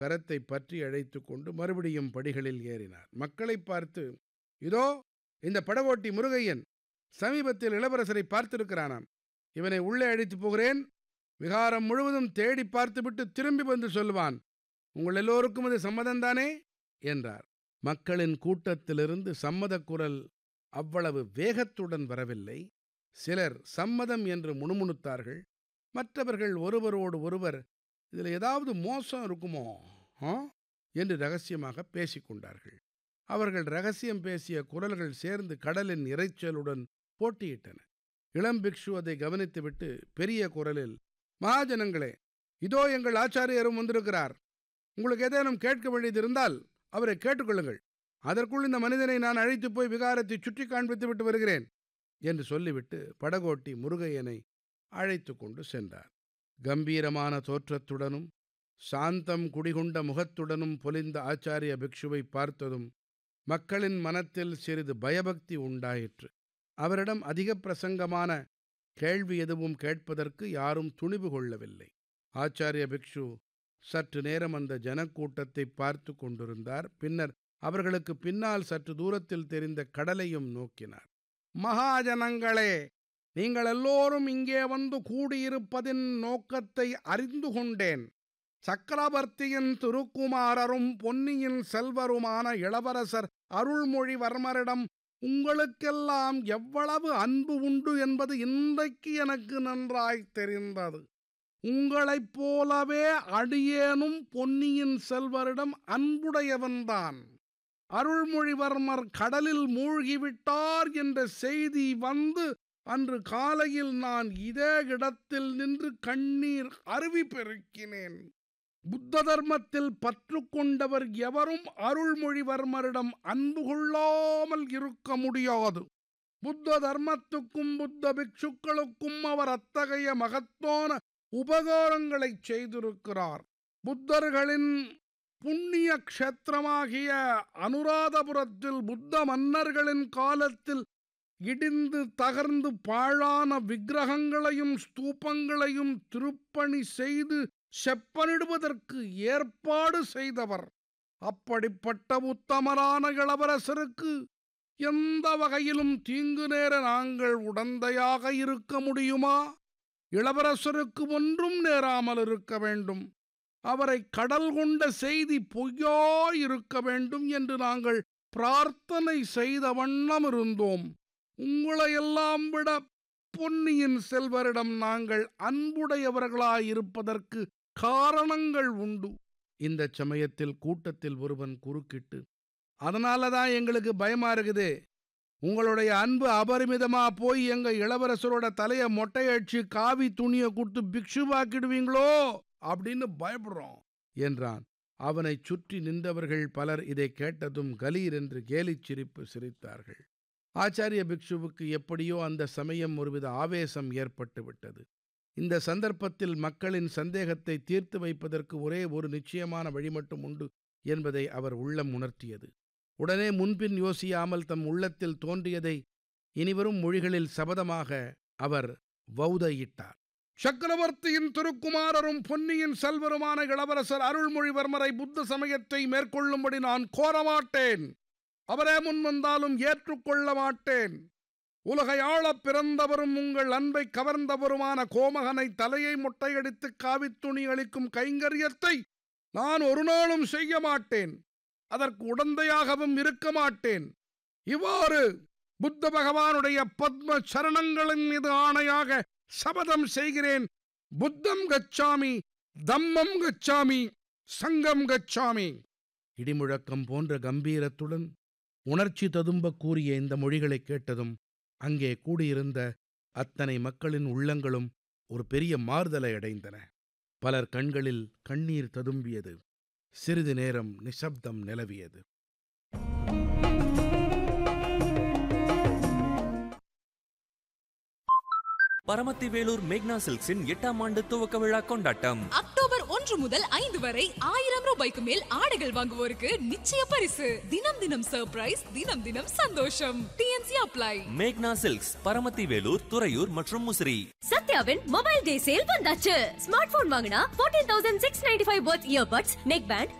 கரத்தை பற்றி அழைத்துக் கொண்டு மறுபடியும் படிகளில் ஏறினார் மக்களை பார்த்து இதோ இந்த படகோட்டி முருகையன் சமீபத்தில் இளவரசரை பார்த்திருக்கிறானாம் இவனை உள்ளே அழைத்துப் போகிறேன் விகாரம் முழுவதும் தேடி பார்த்துவிட்டு திரும்பி வந்து சொல்லுவான் உங்கள் எல்லோருக்கும் இது சம்மதம்தானே என்றார் மக்களின் கூட்டத்திலிருந்து சம்மதக் குரல் அவ்வளவு வேகத்துடன் வரவில்லை சிலர் சம்மதம் என்று முணுமுணுத்தார்கள் மற்றவர்கள் ஒருவரோடு ஒருவர் இதில் ஏதாவது மோசம் இருக்குமோ ஆ என்று ரகசியமாக பேசிக்கொண்டார்கள் அவர்கள் ரகசியம் பேசிய குரல்கள் சேர்ந்து கடலின் இரைச்சலுடன் போட்டியிட்டன இளம் பிக்ஷு அதை கவனித்துவிட்டு பெரிய குரலில் மகாஜனங்களே இதோ எங்கள் ஆச்சாரியரும் வந்திருக்கிறார் உங்களுக்கு ஏதேனும் கேட்க வேண்டியது இருந்தால் அவரை கேட்டுக்கொள்ளுங்கள் அதற்குள் இந்த மனிதனை நான் அழைத்து போய் விகாரத்தை சுற்றி காண்பித்து விட்டு வருகிறேன் என்று சொல்லிவிட்டு படகோட்டி முருகையனை அழைத்து கொண்டு சென்றார் கம்பீரமான தோற்றத்துடனும் சாந்தம் குடிகொண்ட முகத்துடனும் பொலிந்த ஆச்சாரிய பிக்ஷுவை பார்த்ததும் மக்களின் மனத்தில் சிறிது பயபக்தி உண்டாயிற்று அவரிடம் அதிக பிரசங்கமான கேள்வி எதுவும் கேட்பதற்கு யாரும் துணிவு கொள்ளவில்லை ஆச்சாரிய பிக்ஷு சற்று நேரம் அந்த ஜனக்கூட்டத்தை பார்த்து கொண்டிருந்தார் பின்னர் அவர்களுக்கு பின்னால் சற்று தூரத்தில் தெரிந்த கடலையும் நோக்கினார் மகாஜனங்களே நீங்கள் எல்லோரும் இங்கே வந்து கூடியிருப்பதின் நோக்கத்தை அறிந்து கொண்டேன் சக்கரவர்த்தியின் திருக்குமாரரும் பொன்னியின் செல்வருமான இளவரசர் அருள்மொழிவர்மரிடம் உங்களுக்கெல்லாம் எவ்வளவு அன்பு உண்டு என்பது இன்றைக்கு எனக்கு நன்றாய் தெரிந்தது உங்களைப் போலவே அடியேனும் பொன்னியின் செல்வரிடம் அன்புடையவன்தான் அருள்மொழிவர்மர் கடலில் மூழ்கிவிட்டார் என்ற செய்தி வந்து அன்று காலையில் நான் இதே இடத்தில் நின்று கண்ணீர் அருவி பெருக்கினேன் புத்த தர்மத்தில் பற்று கொண்டவர் எவரும் அருள்மொழிவர்மரிடம் அன்பு கொள்ளாமல் இருக்க முடியாது புத்த தர்மத்துக்கும் புத்த பிக்ஷுக்களுக்கும் அவர் அத்தகைய மகத்தான உபகாரங்களை செய்திருக்கிறார் புத்தர்களின் புண்ணிய க்ஷேத்திரமாகிய அனுராதபுரத்தில் புத்த மன்னர்களின் காலத்தில் இடிந்து தகர்ந்து பாழான விக்கிரகங்களையும் ஸ்தூபங்களையும் திருப்பணி செய்து செப்பனிடுவதற்கு ஏற்பாடு செய்தவர் அப்படிப்பட்ட உத்தமரான இளவரசருக்கு எந்த வகையிலும் தீங்கு நேர நாங்கள் உடந்தையாக இருக்க முடியுமா இளவரசருக்கு ஒன்றும் நேராமல் இருக்க வேண்டும் அவரை கடல் கொண்ட செய்தி பொய்யாயிருக்க வேண்டும் என்று நாங்கள் பிரார்த்தனை செய்த வண்ணம் இருந்தோம் உங்களையெல்லாம் விட பொன்னியின் செல்வரிடம் நாங்கள் அன்புடையவர்களாயிருப்பதற்கு காரணங்கள் உண்டு இந்த சமயத்தில் கூட்டத்தில் ஒருவன் குறுக்கிட்டு அதனால தான் எங்களுக்கு பயமா இருக்குது உங்களுடைய அன்பு அபரிமிதமா போய் எங்க இளவரசரோட தலைய மொட்டையடிச்சு காவி துணியை கொடுத்து பிக்ஷுவாக்கிடுவீங்களோ அப்படின்னு பயப்படுறோம் என்றான் அவனைச் சுற்றி நின்றவர்கள் பலர் இதை கேட்டதும் கலீர் என்று கேலிச் சிரிப்பு சிரித்தார்கள் ஆச்சாரிய பிக்ஷுவுக்கு எப்படியோ அந்த சமயம் ஒருவித ஆவேசம் ஏற்பட்டு விட்டது இந்த சந்தர்ப்பத்தில் மக்களின் சந்தேகத்தை தீர்த்து வைப்பதற்கு ஒரே ஒரு நிச்சயமான வழி மட்டும் உண்டு என்பதை அவர் உள்ளம் உணர்த்தியது உடனே முன்பின் யோசியாமல் தம் உள்ளத்தில் தோன்றியதை இனிவரும் மொழிகளில் சபதமாக அவர் வௌதையிட்டார் சக்கரவர்த்தியின் திருக்குமாரரும் பொன்னியின் செல்வருமான இளவரசர் அருள்மொழிவர்மரை புத்த சமயத்தை மேற்கொள்ளும்படி நான் கோரமாட்டேன் அவரே முன் வந்தாலும் ஏற்றுக்கொள்ள மாட்டேன் உலகை ஆளப் பிறந்தவரும் உங்கள் அன்பை கவர்ந்தவருமான கோமகனை தலையை முட்டையடித்து காவித்துணி அளிக்கும் கைங்கரியத்தை நான் ஒரு நாளும் செய்ய மாட்டேன் அதற்கு உடந்தையாகவும் இருக்க மாட்டேன் இவ்வாறு புத்த பகவானுடைய பத்ம சரணங்களின் மீது ஆணையாக சபதம் செய்கிறேன் புத்தம் கச்சாமி தம்மம் கச்சாமி சங்கம் கச்சாமி இடிமுழக்கம் போன்ற கம்பீரத்துடன் உணர்ச்சி ததும்ப கூறிய இந்த மொழிகளை கேட்டதும் அங்கே கூடியிருந்த அத்தனை மக்களின் உள்ளங்களும் ஒரு பெரிய மாறுதலை அடைந்தன பலர் கண்களில் கண்ணீர் ததும்பியது சிறிது நேரம் நிசப்தம் நிலவியது பரமத்தி வேலூர் மேக்னா சில்க்ஸின் எட்டாம் ஆண்டு துவக்க விழா கொண்டாட்டம் அக்டோபர் ஒன்று முதல் ஐந்து வரை ஆயிரம் ரூபாய்க்கு மேல் ஆடைகள் வாங்குவோருக்கு நிச்சய பரிசு தினம் தினம் சர்ப்ரைஸ் தினம் தினம் சந்தோஷம் டிஎன்சி அப்ளை மேக்னா சில்க்ஸ் பரமத்தி வேலூர் துறையூர் மற்றும் முசிறி சத்யாவின் மொபைல் டே சேல் வந்தாச்சு ஸ்மார்ட் போன் வாங்கினா 14695 தௌசண்ட் சிக்ஸ் நைன்டி ஃபைவ் பர்த் இயர்பட்ஸ் நெக் பேண்ட்